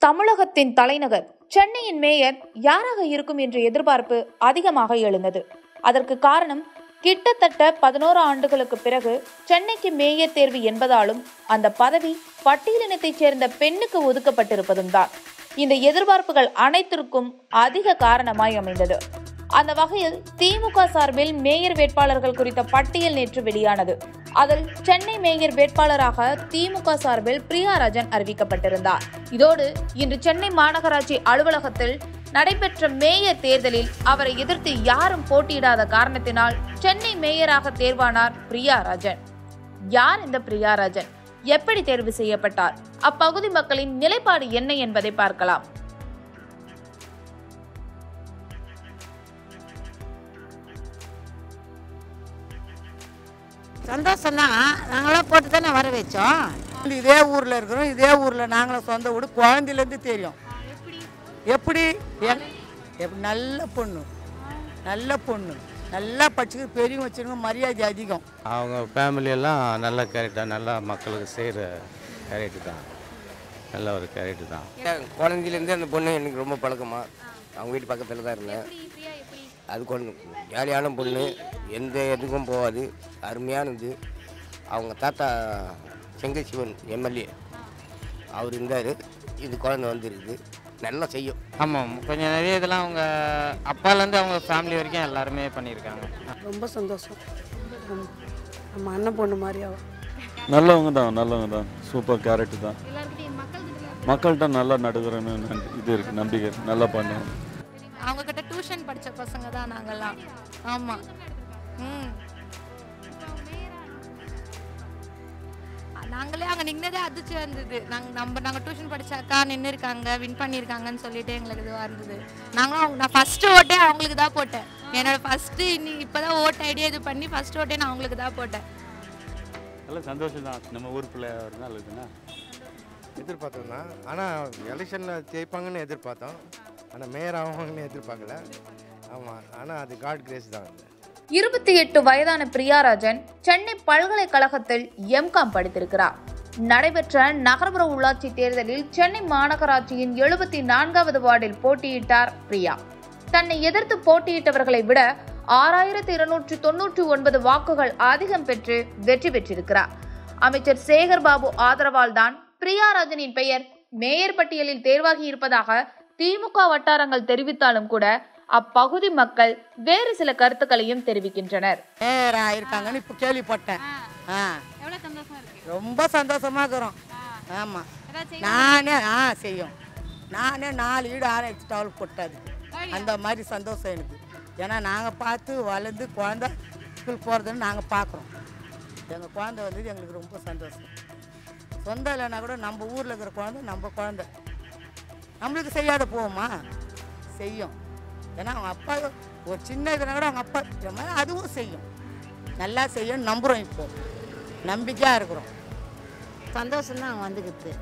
தமிழகத்தின் தலைநகர் சென்னையின் மேயர் யாராக இருக்கும் என்ற எதிர்பார்ப்பு அதிகமாக எழுந்தது அதற்கு காரணம் கிட்டத்தட்ட பதினோரு ஆண்டுகளுக்கு பிறகு சென்னைக்கு மேயர் தேர்வு என்பதாலும் அந்த பதவி பட்டியலினத்தைச் சேர்ந்த பெண்ணுக்கு ஒதுக்கப்பட்டிருப்பதும் தான் இந்த எதிர்பார்ப்புகள் அனைத்திற்கும் அதிக காரணமாய் அமைந்தது அந்த வகையில் திமுக சார்பில் மேயர் வேட்பாளர்கள் குறித்த பட்டியல் நேற்று வெளியானது அதில் சென்னை மேயர் வேட்பாளராக திமுக சார்பில் பிரியா ராஜன் அறிவிக்கப்பட்டிருந்தார் இதோடு இன்று சென்னை மாநகராட்சி அலுவலகத்தில் நடைபெற்ற மேயர் தேர்தலில் அவரை எதிர்த்து யாரும் போட்டியிடாத காரணத்தினால் சென்னை மேயராக தேர்வானார் பிரியா ராஜன் யார் இந்த பிரியா ராஜன் எப்படி தேர்வு செய்யப்பட்டார் அப்பகுதி மக்களின் நிலைப்பாடு என்ன என்பதை பார்க்கலாம் சந்தோஷம் தான் நாங்களாம் போட்டு தானே வர வச்சோம் இதே ஊரில் இருக்கிறோம் இதே ஊரில் நாங்களும் சொந்த வீடு குழந்தையிலேருந்து தெரியும் எப்படி எங் எப்படி நல்ல பொண்ணு நல்ல பொண்ணு நல்லா படிச்சுக்க பெரியவங்க வச்சுருங்க மரியாதை அதிகம் அவங்க ஃபேமிலியெல்லாம் நல்ல கேரக்டர் நல்லா மக்களுக்கு செய்கிற கேரக்டர் தான் நல்ல ஒரு கேரக்டர் தான் குழந்தையிலேருந்து அந்த பொண்ணு எனக்கு ரொம்ப பழக்கமா அவங்க வீட்டு பக்கத்தில் தான் இருந்தேன் அது கொஞ்சம் ஜாலியான பொண்ணு எந்த இதுக்கும் போகாது அருமையானது அவங்க தாத்தா செங்கல் சிவன் எம்எல்ஏ அவர் இருந்தார் இது குழந்தை வந்துருக்குது நல்லா செய்யும் ஆமாம் கொஞ்சம் நிறைய இதெல்லாம் அவங்க அப்பாலேருந்து அவங்க ஃபேமிலி வரைக்கும் எல்லாருமே பண்ணியிருக்காங்க ரொம்ப சந்தோஷம் ஆமா. நம்ம அண்ணன் பொண்ணு மாதிரி அவ நல்லவங்க தான் நல்லவங்க தான் சூப்பர் கேரக்டர் தான் மக்கள்கிட்ட நல்லா நடுகிறேன்னு நன்றி- இது இருக்குது நம்பிக்கை இருக்கு. நல்லா பண்ணுவாங்க அவங்க கிட்ட டியூஷன் படிச்ச பசங்க தான் நாங்கெல்லாம் ஆமா ம் நாங்களே அங்கே நின்னதே அதிர்ச்சி இருந்தது நாங்கள் நம்ம நாங்கள் டியூஷன் படிச்ச அக்கா நின்று இருக்காங்க வின் பண்ணியிருக்காங்கன்னு சொல்லிட்டு எங்களுக்கு இதுவாக இருந்தது நாங்களும் அவங்க நான் ஃபஸ்ட்டு ஓட்டே அவங்களுக்கு தான் போட்டேன் என்னோட ஃபஸ்ட்டு இன்னைக்கு இப்போ தான் ஓட் ஐடியா இது பண்ணி ஃபஸ்ட் ஓட்டே நான் அவங்களுக்கு தான் போட்டேன் நல்ல சந்தோஷம் தான் நம்ம ஊர் பிள்ளை இருந்தால் இருக்குன்னா எதிர்பார்த்தோம் தான் ஆனால் எலெக்ஷனில் ஜெயிப்பாங்கன்னு எதிர்பார்த்தோம் ஆனால் மேயர் ஆவாங்கன்னு எதிர்பார்க்கல ஆமாம் ஆனால் அது காட் கிரேஸ் தான் அது இருபத்தி எட்டு வயதான பிரியாராஜன் சென்னை பல்கலைக்கழகத்தில் எம்காம் படித்திருக்கிறார் நடைபெற்ற நகர்ப்புற உள்ளாட்சி தேர்தலில் சென்னை மாநகராட்சியின் எழுபத்தி நான்காவது வார்டில் போட்டியிட்டார் பிரியா தன்னை எதிர்த்து போட்டியிட்டவர்களை விட ஆறாயிரத்தி இருநூற்றி தொன்னூற்றி ஒன்பது வாக்குகள் அதிகம் பெற்று வெற்றி பெற்றிருக்கிறார் அமைச்சர் சேகர் பாபு ஆதரவால் தான் பிரியாராஜனின் பெயர் மேயர் பட்டியலில் தேர்வாகி இருப்பதாக திமுக வட்டாரங்கள் தெரிவித்தாலும் கூட அப்பகுதி மக்கள் வேறு சில கருத்துக்களையும் தெரிவிக்கின்றனர் நேரம் ஆயிருக்காங்கன்னு இப்போ கேள்விப்பட்டேன் ஆ ரொம்ப சந்தோஷமா இருக்கிறோம் ஆமாம் நானே ஆ செய்யும் நானே நாலு வீடு ஆராய்ச்சி டவல் போட்டாது அந்த மாதிரி சந்தோஷம் எனக்கு ஏன்னா நாங்கள் பார்த்து வளர்ந்து குழந்த ஸ்கூல் போகிறதுன்னு நாங்கள் பார்க்குறோம் எங்கள் குழந்தை வந்தது எங்களுக்கு ரொம்ப சந்தோஷம் சொந்தம் இல்லைன்னா கூட நம்ம ஊரில் இருக்கிற குழந்தை நம்ம குழந்தை நம்மளுக்கு செய்யாத போவோமா செய்யும் ஏன்னா அவங்க அப்பா ஒரு சின்ன இதுனா கூட அவங்க அப்பா இந்த மாதிரி அதுவும் செய்யும் நல்லா செய்யும் நம்புகிறோம் இப்போ நம்பிக்கையாக இருக்கிறோம் சந்தோஷம் தான் அவங்க வந்துக்குது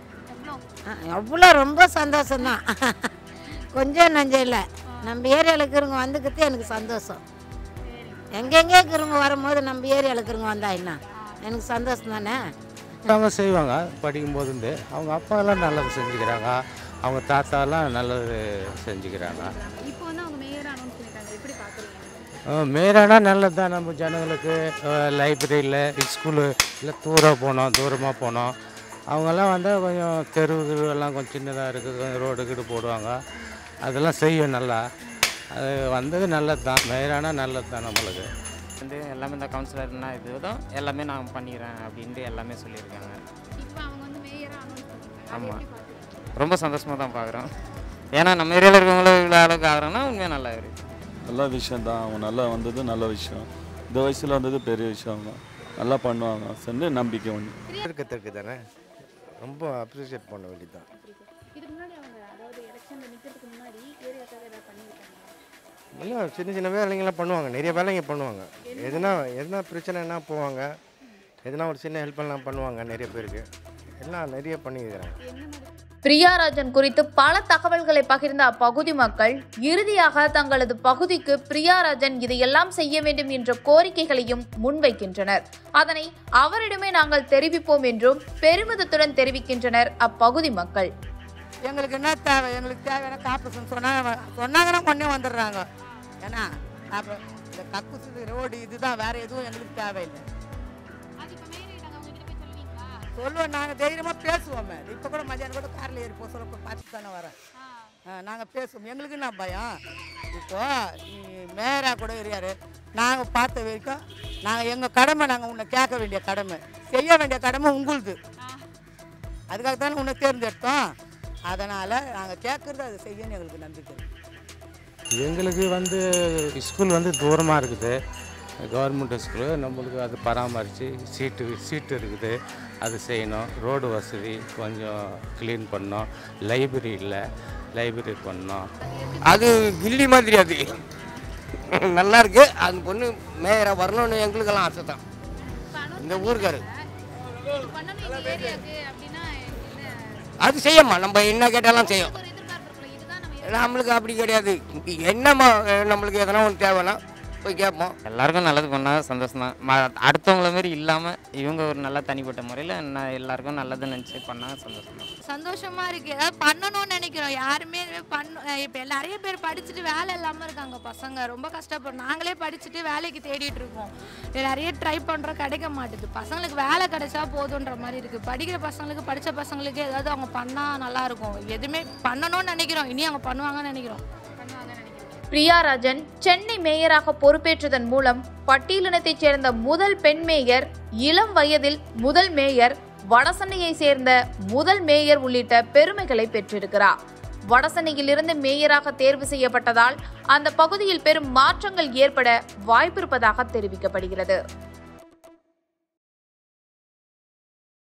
எவ்வளோ ரொம்ப சந்தோஷம் தான் கொஞ்சம் நஞ்சம் இல்லை நம்ம ஏரியாவில் இருக்கிறவங்க வந்துக்கிறது எனக்கு சந்தோஷம் எங்கெங்கே இருக்கிறவங்க வரும்போது நம்ம ஏரியாவில் இருக்கிறவங்க வந்தா என்ன எனக்கு சந்தோஷம் தானே அவங்க செய்வாங்க படிக்கும்போது அவங்க அப்பாலாம் நல்லது செஞ்சுக்கிறாங்க அவங்க தாத்தாலாம் நல்லது செஞ்சுக்கிறாங்க இப்போ வந்து அவங்க மேயர் அனௌன்ஸ் பண்ணிட்டாங்க எப்படி பார்க்குறீங்க மேரானா நல்லது தான் நம்ம ஜனங்களுக்கு லைப்ரரியில் ஸ்கூலு இல்லை தூரம் போனோம் தூரமாக போனோம் அவங்கெல்லாம் வந்தால் கொஞ்சம் தெரு எல்லாம் கொஞ்சம் சின்னதாக இருக்குது கொஞ்சம் ரோடு கீடு போடுவாங்க அதெல்லாம் செய்யும் நல்லா அது வந்தது நல்லது தான் மேரானா நல்லது தான் நம்மளுக்கு வந்து எல்லாமே இந்த கவுன்சிலர்னா இதுதான் எல்லாமே நான் பண்ணிக்கிறேன் அப்படின்ட்டு எல்லாமே சொல்லியிருக்காங்க இப்போ அவங்க வந்து மேயராக அனௌன்ஸ் பண்ணிட்டாங்க ஆமாம் ரொம்ப சந்தோஷமாக தான் பார்க்குறோம் ஏன்னா நம்ம ஏரியாவில் இருக்கவங்களும் இவ்வளோ அளவுக்கு ஆகிறாங்கன்னா உண்மையாக நல்லா இருக்குது நல்ல விஷயம் தான் அவங்க நல்லா வந்தது நல்ல விஷயம் இந்த வயசில் வந்தது பெரிய விஷயம் தான் நல்லா பண்ணுவாங்க சென்று நம்பிக்கை ஒன்று இருக்கிறதுக்கு தானே ரொம்ப அப்ரிஷியேட் பண்ண வேண்டியது தான் இதுக்கு முன்னாடி அவங்க அதாவது எலெக்ஷனில் நிற்கிறதுக்கு முன்னாடி ஏரியாக்காக ஏதாவது பண்ணியிருக்காங்க இல்லை சின்ன சின்ன வேலைங்கெல்லாம் பண்ணுவாங்க நிறைய வேலைங்க பண்ணுவாங்க எதுனா எதுனா பிரச்சனைனா போவாங்க எதுனா ஒரு சின்ன ஹெல்ப் எல்லாம் பண்ணுவாங்க நிறைய பேருக்கு எல்லாம் நிறைய பண்ணியிருக்கிறாங்க பிரியாராஜன் குறித்து பல தகவல்களை பகிர்ந்த அப்பகுதி மக்கள் இறுதியாக தங்களது பகுதிக்கு பிரியாராஜன் இதையெல்லாம் செய்ய வேண்டும் என்ற கோரிக்கைகளையும் முன்வைக்கின்றனர் அதனை அவரிடமே நாங்கள் தெரிவிப்போம் என்றும் பெருமிதத்துடன் தெரிவிக்கின்றனர் அப்பகுதி மக்கள் எங்களுக்கு என்ன தேவை எங்களுக்கு தேவையான காப்பரேஷன் சொன்னாங்க சொன்னாங்கன்னா கொண்டே வந்துடுறாங்க ஏன்னா அப்புறம் இந்த கக்குசு ரோடு இதுதான் வேற எதுவும் எங்களுக்கு தேவையில்லை சொல்லுவோம் நாங்கள் தைரியமாக பேசுவோமே இப்போ கூட மதியானம் கூட காரில் ஏறி போக சொல்ல பார்த்து தானே வரேன் நாங்கள் பேசுவோம் எங்களுக்கு என்ன பயம் இப்போ மேயராக கூட இருக்காரு நாங்கள் பார்த்த வரைக்கும் நாங்கள் எங்கள் கடமை நாங்கள் உன்னை கேட்க வேண்டிய கடமை செய்ய வேண்டிய கடமை உங்களுது அதுக்காக தானே உன்னை தேர்ந்தெடுத்தோம் அதனால் நாங்கள் கேட்குறது அதை செய்யணும்னு எங்களுக்கு நம்பிக்கை இருக்கு. எங்களுக்கு வந்து ஸ்கூல் வந்து தூரமாக இருக்குது கவர்மெண்ட் ஸ்கூலு நம்மளுக்கு அது பராமரித்து சீட்டு சீட்டு இருக்குது அது செய்யணும் ரோடு வசதி கொஞ்சம் க்ளீன் பண்ணணும் லைப்ரரி இல்லை லைப்ரரி பண்ணணும் அது கில்லி மாதிரி அது நல்லா இருக்கு அந்த பொண்ணு மேயராக வரணும்னு எங்களுக்கெல்லாம் ஆசை தான் இந்த ஊருக்காரு அது செய்யம்மா நம்ம என்ன கேட்டாலும் செய்யும் நம்மளுக்கு அப்படி கிடையாது என்னம்மா நம்மளுக்கு எதனா ஒன்று தேவைன்னா போய் கேட்போம் எல்லாருக்கும் நல்லது பண்ணால் சந்தோஷம் தான் ம அடுத்தவங்கள மாரி இல்லாமல் இவங்க ஒரு நல்ல தனிப்பட்ட முறையில் என்ன எல்லாருக்கும் நல்லது நினச்சி பண்ணால் சந்தோஷம் தான் சந்தோஷமா இருக்கு ஏதாவது பண்ணணும்னு நினைக்கிறோம் யாருமே இதுவே பண்ண இப்போ நிறைய பேர் படிச்சுட்டு வேலை இல்லாமல் இருக்காங்க பசங்க ரொம்ப கஷ்டப்படுறோம் நாங்களே படிச்சுட்டு வேலைக்கு தேடிட்டு இருக்கோம் இது நிறைய ட்ரை பண்ணுறோம் கிடைக்க மாட்டுது பசங்களுக்கு வேலை கிடைச்சா போதுன்ற மாதிரி இருக்கு படிக்கிற பசங்களுக்கு படித்த பசங்களுக்கு ஏதாவது அவங்க பண்ணால் நல்லா இருக்கும் எதுவுமே பண்ணணும்னு நினைக்கிறோம் இனி அவங்க பண்ணுவாங்கன்னு நினைக்கிறோம் பிரியா ராஜன் சென்னை மேயராக பொறுப்பேற்றதன் மூலம் பட்டியலினத்தைச் சேர்ந்த முதல் பெண் மேயர் இளம் வயதில் முதல் மேயர் வடசென்னையை சேர்ந்த முதல் மேயர் உள்ளிட்ட பெருமைகளை பெற்றிருக்கிறார் வடசென்னையிலிருந்து மேயராக தேர்வு செய்யப்பட்டதால் அந்த பகுதியில் பெரும் மாற்றங்கள் ஏற்பட வாய்ப்பிருப்பதாக தெரிவிக்கப்படுகிறது